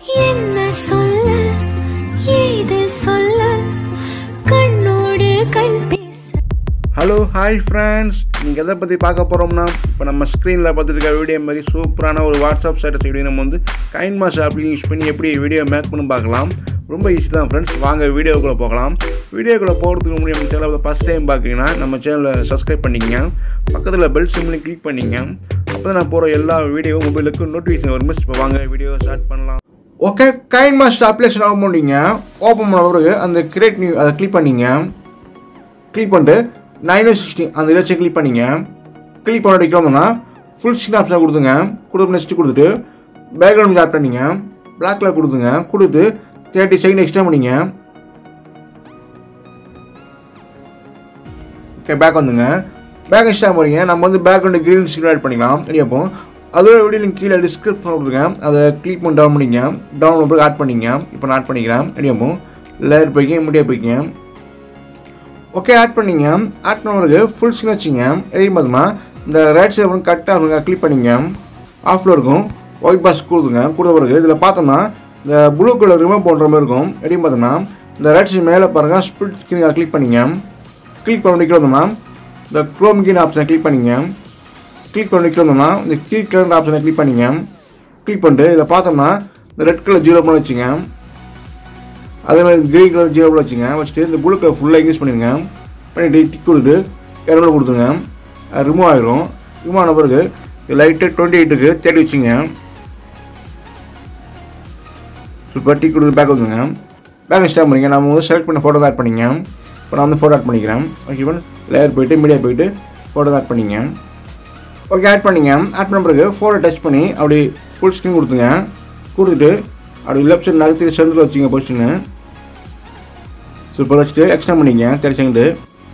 என்ன சொல்ல ஏது சொல்ல கண்ணோடு கண் பேச ஹலோ ஹாய் ஃப்ரெண்ட்ஸ் நீங்கள் எதை பற்றி பார்க்க போகிறோம்னா இப்போ நம்ம ஸ்க்ரீனில் பார்த்துட்டு இருக்க வீடியோ மாதிரி சூப்பரான ஒரு வாட்ஸ்அப் ஸ்டேட்டஸ் வீடியோ நம்ம வந்து கைன் மாஸ் ஆப்லையும் யூஸ் பண்ணி எப்படி வீடியோ மேக் பண்ணி பார்க்கலாம் ரொம்ப ஈஸி தான் ஃப்ரெண்ட்ஸ் வாங்க வீடியோக்குள்ளே போகலாம் வீடியோக்குள்ளே போகிறதுக்கு முன்னாடி நம்ம சேனலை ஃபஸ்ட் டைம் பார்க்குறீங்கன்னா நம்ம சேனலை சப்ஸ்கிரைப் பண்ணிக்கங்க பக்கத்தில் பெல் சிம்லையும் கிளிக் பண்ணிங்க அப்போ தான் நான் போகிற எல்லா வீடியோவும் மொபைலுக்கு நோட்டிஃபிகேஷன் வரும் இப்போ வாங்க வீடியோ ஸ்டார்ட் பண்ணலாம் okay KineMaster application open பண்ணிங்க ஓப்பன் பண்ண பிறகு அந்த கிரியேட் நியூ அதை கிளிக் பண்ணிங்க கிளிக் பண்ணிட்டு நைன் சிக்ஸ்டி அந்த இலட்சியம் கிளிக் பண்ணிங்க கிளிக் பண்ண வந்தோம்னா ஃபுல் ஸ்க்ரீன் ஆப்ஷனை கொடுத்துங்க கொடுத்து நெக்ஸ்ட் கொடுத்துட்டு பேக்ரவுண்ட் ஆட் பண்ணிங்க பிளாக் கலர் கொடுத்துங்க கொடுத்து தேர்ட்டி செகண்ட் எக்ஸ்ட்ரா பண்ணிங்க ஓகே பேக் வந்துங்க பேக் எக்ஸ்ட்ரா போகிறீங்க நம்ம வந்து பேக்ரவுண்டு க்ரீன் ஸ்க்ரீன் ஆட் பண்ணிக்கலாம் அப்போ அதோட வீடியோ லிங்க் கீழே டிஸ்கிரிப்ஷன் கொடுத்துருக்கேன் அதை கிளிக் பண்ணி டவுன் பண்ணிங்க டவுன் பண்ணி ஆட் பண்ணிங்க இப்போ நான் ஆட் பண்ணிக்கிறேன் ரெடியாப்போ லேயர் போய்க்க முடியா போய்க்க ஓகே ஆட் பண்ணிங்க ஆட் பண்ண பிறகு ஃபுல் ஸ்க்ரீன் வச்சுங்க ரெடி பார்த்தோம்னா இந்த ரைட் சைடு வந்து கரெக்டாக இருக்குங்க கிளிக் பண்ணிங்க ஆஃபில் இருக்கும் ஒயிட் பாக்ஸ் கொடுத்துங்க கொடுத்த பிறகு இதில் பார்த்தோம்னா இந்த ப்ளூ கலர் ரிமூவ் பண்ணுற மாதிரி இருக்கும் ரெடி பார்த்தோம்னா இந்த ரைட் சைடு மேலே பாருங்கள் ஸ்பிளிட் ஸ்க்ரீன் கிளிக் பண்ணிங்க கிளிக் பண்ணி வந்தோம்னா இந்த க்ரோம் கீன் ஆப்ஷனை கிளிக் பண்ணிங்க கிளிக் பண்ணி வந்தோம்னா இந்த கீ கலர் ஆப்ஷனை கிளிக் பண்ணிங்க கிளிக் பண்ணிட்டு இதில் பார்த்தோம்னா இந்த ரெட் கலர் ஜீரோ பண்ணி வச்சுங்க அதே மாதிரி கிரீன் கலர் ஜீரோ வச்சுங்க வச்சுட்டு இந்த ப்ளூ கலர் ஃபுல்லாக இங்கிலீஷ் பண்ணிடுங்க பண்ணிட்டு டிக் கொடுத்து இரநூறு கொடுத்துங்க அது ரிமூவ் ஆகிரும் ரிமூவ் ஆன பிறகு லைட்டு டுவெண்ட்டி எயிட்டுக்கு தேடி வச்சுங்க சூப்பர் டிக் கொடுத்து பேக் வந்துங்க பேக் ஸ்டாப் பண்ணிங்க நம்ம வந்து செலக்ட் பண்ண ஃபோட்டோ ஆட் பண்ணிங்க இப்போ நான் வந்து ஃபோட்டோ ஆட் பண்ணிக்கிறேன் ஓகே லேயர் போயிட்டு மீடியா போயிட்டு ஃபோட்டோ ஆட் பண்ணிங்க ஓகே ஆட் பண்ணிங்க ஆட் பண்ண பிறகு ஃபோட்டோ டச் பண்ணி அப்படி ஃபுல் ஸ்க்ரீன் கொடுத்துங்க கொடுத்துட்டு அப்படி லெஃப்ட் சைடு நகர்த்தி சென்டரில் வச்சுங்க பொசிஷனு சூப்பர் வச்சுட்டு எக்ஸ்டெண்ட் பண்ணிங்க தேர்ட்டி செகண்டு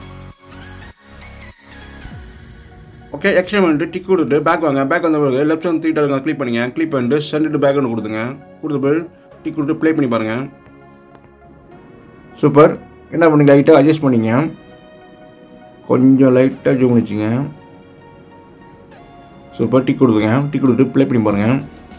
ஓகே எக்ஸ்டெண்ட் பண்ணிட்டு டிக் கொடுத்துட்டு பேக் வாங்க பேக் வந்த பிறகு லெஃப்ட் சைடு த்ரீ டாலுங்க கிளிக் பண்ணிங்க கிளிக் பண்ணிட்டு சென்ட் டு பேக் ஒன்று கொடுத்துங்க கொடுத்த பிறகு டிக் கொடுத்து ப்ளே பண்ணி பாருங்கள் சூப்பர் என்ன பண்ணீங்க லைட்டாக அட்ஜஸ்ட் பண்ணிங்க கொஞ்சம் லைட்டாக ஜூம் பண்ணிச்சிங்க சூப்பர் டிக் கொடுத்துங்க டிக் கொடுத்துட்டு ப்ளே பண்ணி பாருங்கள்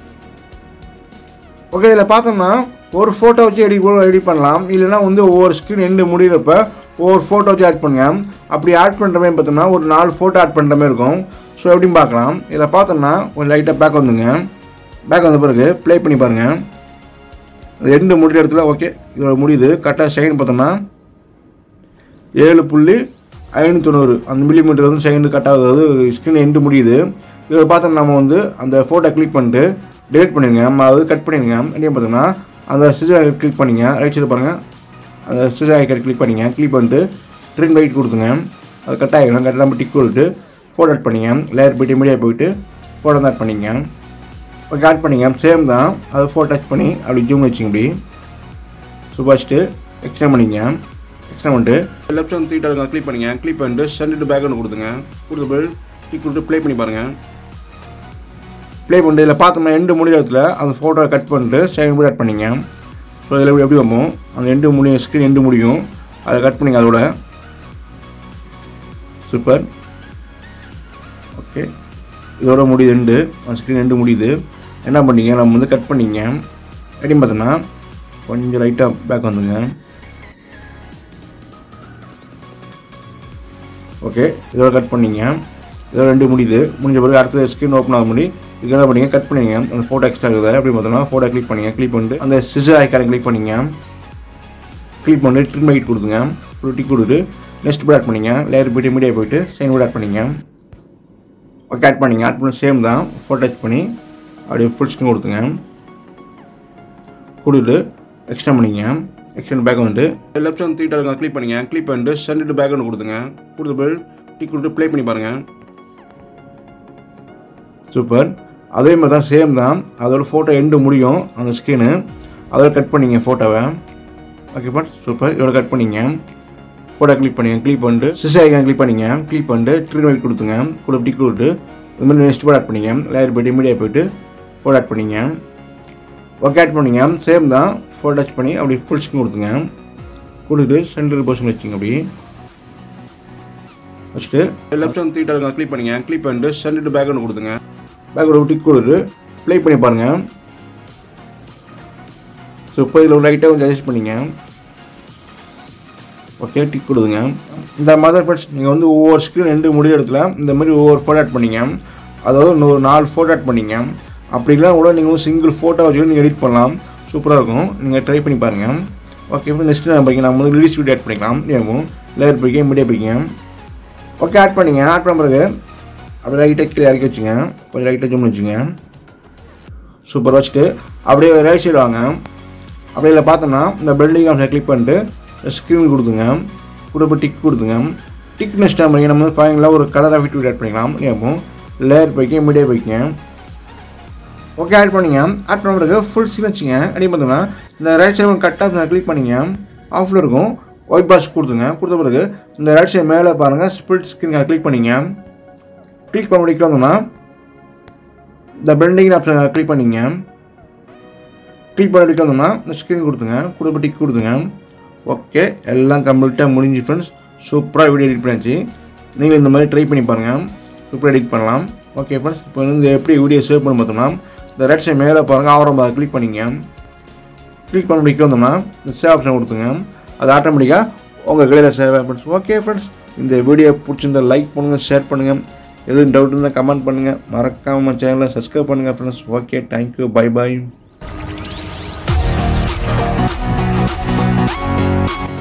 ஓகே இதில் பார்த்தோம்னா ஒரு ஃபோட்டோ வச்சு எடிட் எடிட் பண்ணலாம் இல்லைனா வந்து ஒவ்வொரு ஸ்க்ரீன் எண்டு முடிகிறப்ப ஒவ்வொரு ஃபோட்டோ வச்சு ஆட் பண்ணுங்க அப்படி ஆட் பண்ணுற மாதிரி பார்த்தோம்னா ஒரு நாலு ஃபோட்டோ ஆட் பண்ணுற மாதிரி இருக்கும் ஸோ எப்படின்னு பார்க்கலாம் இதில் பார்த்தோம்னா கொஞ்சம் லைட்டாக பேக் வந்துங்க பேக் வந்த பிறகு ப்ளே பண்ணி பாருங்கள் அது எண்டு முடிகிற இடத்துல ஓகே இதோட முடியுது கரெக்டாக செகண்ட் பார்த்தோம்னா ஏழு புள்ளி ஐநூற்றி தொண்ணூறு அந்த மில்லிமீட்டர் வந்து செகண்ட் கட் ஆகுது அதாவது ஸ்க்ரீன் எண்டு முடியுது இதில் பார்த்தோம்னா நம்ம வந்து அந்த ஃபோட்டோ கிளிக் பண்ணிட்டு டெலிட் பண்ணிடுங்க நம்ம அதாவது கட் பண்ணிடுங்க என்ன பார்த்தோம்னா அந்த சிசர் கிளிக் பண்ணிங்க ரைட் சைடு பாருங்கள் அந்த சிசர் ஐக்கன் கிளிக் பண்ணிங்க கிளிக் பண்ணிட்டு ட்ரின் ரைட் கொடுத்துங்க அது கட் ஆகிடும் கரெக்டாக நம்ம டிக் கொடுத்துட்டு ஃபோட்டோ ஆட் பண்ணிங்க லேயர் போய்ட்டு மீடியா போயிட்டு ஃபோட்டோ ஆட் பண்ணிங்க ஓகே ஆட் பண்ணிங்க சேம் தான் அது ஃபோட்டோ டச் பண்ணி அப்படி ஜூம் வச்சுங்க இப்படி ஸோ ஃபஸ்ட்டு எக்ஸ்டெண்ட் பண்ணிங்க எக்ஸ்டெண்ட் பண்ணிட்டு லெஃப்ட் சைடு த்ரீ டாலுங்க கிளிக் பண்ணிங்க கிளிக் பண்ணிட்டு சென்ட் டு பேக் ஒன்று கொடுத்துங்க கொடுத்த பிறகு டிக் கொடுத்து ப்ளே பண்ணி பாருங்கள் ப்ளே பண்ணிட்டு இதில் பார்த்தோம்னா எண்டு முடிகிற இடத்துல அந்த ஃபோட்டோவை கட் பண்ணிட்டு செகண்ட் கூட ஆட் பண்ணிங்க ஸோ இதில் எப்படி எப்படி வைப்போம் அந்த எண்டு முடியும் ஸ்க்ரீன் எண்டு முடியும் அதை கட் பண்ணிங்க அதோட சூப்பர் ஓகே இதோட முடியுது எண்டு அந்த ஸ்க்ரீன் எண்டு முடியுது என்ன பண்ணீங்க நம்ம வந்து கட் பண்ணிங்க எப்படின்னு பார்த்தோன்னா கொஞ்சம் லைட்டாக பேக் வந்துங்க ஓகே இதோட கட் பண்ணிங்க இதோட ரெண்டு முடியுது முடிஞ்ச பிறகு அடுத்த ஸ்க்ரீன் ஓப்பன் ஆக முடி இதுக்கு என்ன பண்ணீங்க கட் பண்ணிங்க அந்த ஃபோட்டோ எக்ஸ்ட்ரா இருக்குது அப்படி பார்த்தோம்னா ஃபோட்டோ கிளிக் பண்ணிங்க கிளிக் பண்ணிட்டு அந்த சிசர் ஐக்கானை கிளிக் பண்ணிங்க கிளிக் பண்ணி ட்ரிம் ஹைட் கொடுத்துங்க ஒரு டிக் கொடுத்து நெக்ஸ்ட் போய் ஆட் பண்ணிங்க லேயர் போய்ட்டு மீடியா போயிட்டு சைன் கூட ஆட் பண்ணிங்க ஓகே ஆட் பண்ணிங்க ஆட் பண்ணி சேம் தான் ஃபோட்டோ டச் பண்ணி அப்படியே ஃபுல் ஸ்க்ரீன் கொடுத்துங்க கொடுத்துட்டு எக்ஸ்டெண்ட் பண்ணிங்க எக்ஸ்டெண்ட் பேக் வந்துட்டு லெஃப்ட் சைடு த்ரீ டாலுங்க கிளிக் பண்ணிங்க கிளிக் பண்ணிட்டு சென்ட் டு பேக் ஒன்று கொடுத்துங்க கொடுத்த பிறகு டிக் கொடுத்து ப்ளே பண்ணி பாருங்கள் சூப்பர் அதே மாதிரி தான் சேம் தான் அதோட ஃபோட்டோ எண்டு முடியும் அந்த ஸ்க்ரீனு அதோட கட் பண்ணிங்க ஃபோட்டோவை ஓகே பட் சூப்பர் இதோட கட் பண்ணிங்க ஃபோட்டோ கிளிக் பண்ணிங்க கிளிக் பண்ணிட்டு சிஸ் ஐக்கான் கிளிக் பண்ணிங்க கிளிக் பண்ணிட்டு ட்ரீன் ஒயிட் கொடுத்துங்க கூட டிக் கொடுத்து இது மாதிரி நெக்ஸ்ட் போர்ட் ஆட் பண்ணிங்க லேயர் போய்ட்டு மீடியா போயிட்டு ஃபோட்டோ ஆட் பண்ணிங்க ஓகே ஆட் பண்ணிங்க சேம் தான் ஃபோட்டோ டச் பண்ணி அப்படி ஃபுல் ஸ்க்ரீன் கொடுத்துங்க கொடுத்துட்டு சென்டர் பொசிஷன் வச்சுங்க அப்படி வச்சுட்டு லெஃப்ட் சைடு த்ரீ டாலுங்க கிளிக் பண்ணிங்க கிளிக் பண்ணிட்டு சென்ட் டு பேக் ஒன்று கொடுத்துங்க பேக் ஒரு டிக் கொடுத்து ப்ளே பண்ணி பாருங்கள் இப்போ இதில் லைட்டாக கொஞ்சம் அட்ஜஸ்ட் பண்ணிங்க ஓகே டிக் கொடுங்க இந்த மாதிரி ஃப்ரெண்ட்ஸ் நீங்கள் வந்து ஒவ்வொரு ஸ்க்ரீன் ரெண்டு முடிய இடத்துல இந்த மாதிரி ஒவ்வொரு ஃபோட்டோ ஆட் பண்ணிங்க அதாவது இன்னொரு நாலு ஃபோட்டோ ஆட் பண்ணிங்க அப்படிலாம் கூட நீங்கள் வந்து சிங்கிள் ஃபோட்டோ வச்சு நீங்கள் எடிட் பண்ணலாம் சூப்பராக இருக்கும் நீங்கள் ட்ரை பண்ணி பாருங்கள் ஓகே இப்போ நெக்ஸ்ட் நம்ம படிக்க நம்ம வந்து ரிலீஸ் வீடியோ ஆட் பண்ணிக்கலாம் இருக்கும் லேயர் பிடிக்க மீடியா பிடிங்க ஓகே ஆட் பண்ணிங்க ஆட் பண்ண பிறகு அப்படியே லைட்டாக கீழே இறக்கி வச்சுங்க கொஞ்சம் லைட்டாக ஜூம் வச்சுங்க சூப்பர் வச்சுட்டு அப்படியே ரைட் சைடு வாங்க அப்படியே இதில் பார்த்தோம்னா இந்த பில்டிங் ஆப்ஷனை கிளிக் பண்ணிட்டு ஸ்க்ரீன் கொடுத்துங்க கொடுப்ப டிக் கொடுத்துங்க டிக் நெக்ஸ்ட் டைம் நம்ம வந்து ஃபைனலாக ஒரு கலர் ஆஃப் வீடியோ ஆட் பண்ணிக்கலாம் இப்போ லேயர் போய்க்க மீடியா போய்க்க ஓகே ஆட் பண்ணிங்க ஆட் பண்ண பிறகு ஃபுல் சீன் வச்சுங்க அப்படி பார்த்தோம்னா இந்த right side cut off click பண்ணிங்க ஆஃபில் இருக்கும் ஒயிட் பாக்ஸ் கொடுத்துங்க கொடுத்த பிறகு இந்த ரைட் சைடு மேலே பாருங்கள் ஸ்பிளிட் ஸ்க்ரீன் கிளிக் பண்ணிங்க கிளிக் பண்ண முடிக்க வந்தோம்னா இந்த பில்டிங் ஆப்ஷன் கிளிக் பண்ணிங்க கிளிக் பண்ண முடிக்க வந்தோம்னா இந்த ஸ்க்ரீன் கொடுத்துங்க கொடுப்ப டிக் கொடுத்துங்க ஓகே எல்லாம் கம்ப்ளீட்டாக முடிஞ்சு ஃப்ரெண்ட்ஸ் சூப்பராக வீடியோ எடிட் பண்ணிச்சு நீங்களும் இந்த மாதிரி ட்ரை பண்ணி பாருங்கள் சூப்பராக எடிட் பண்ணலாம் ஓகே ஃப்ரெண்ட்ஸ் இப்போ வந்து எப்படி வீடியோ சேவ் பண்ணி பார்த்தோம்னா இந்த ரைட் சைடு மேலே பாருங்கள் ஆவரம் கிளிக் பண்ணிங்க கிளிக் பண்ண முடிக்க வந்தோம்னா இந்த சேவ் ஆப்ஷன் கொடுத்துங்க அது ஆட்டோமேட்டிக்காக உங்கள் கையில் சேவ் ஃப்ரெண்ட்ஸ் ஓகே ஃப்ரெண்ட்ஸ் இந்த வீடியோ பிடிச்சிருந்தா லைக் பண்ணுங்கள் ஷேர் பண்ணுங்கள் எதுவும் டவுட் இருந்தால் கமெண்ட் பண்ணுங்கள் மறக்காமல் சேனலை சப்ஸ்கிரைப் பண்ணுங்கள் ஃப்ரெண்ட்ஸ் ஓகே தேங்க்யூ பை பாய்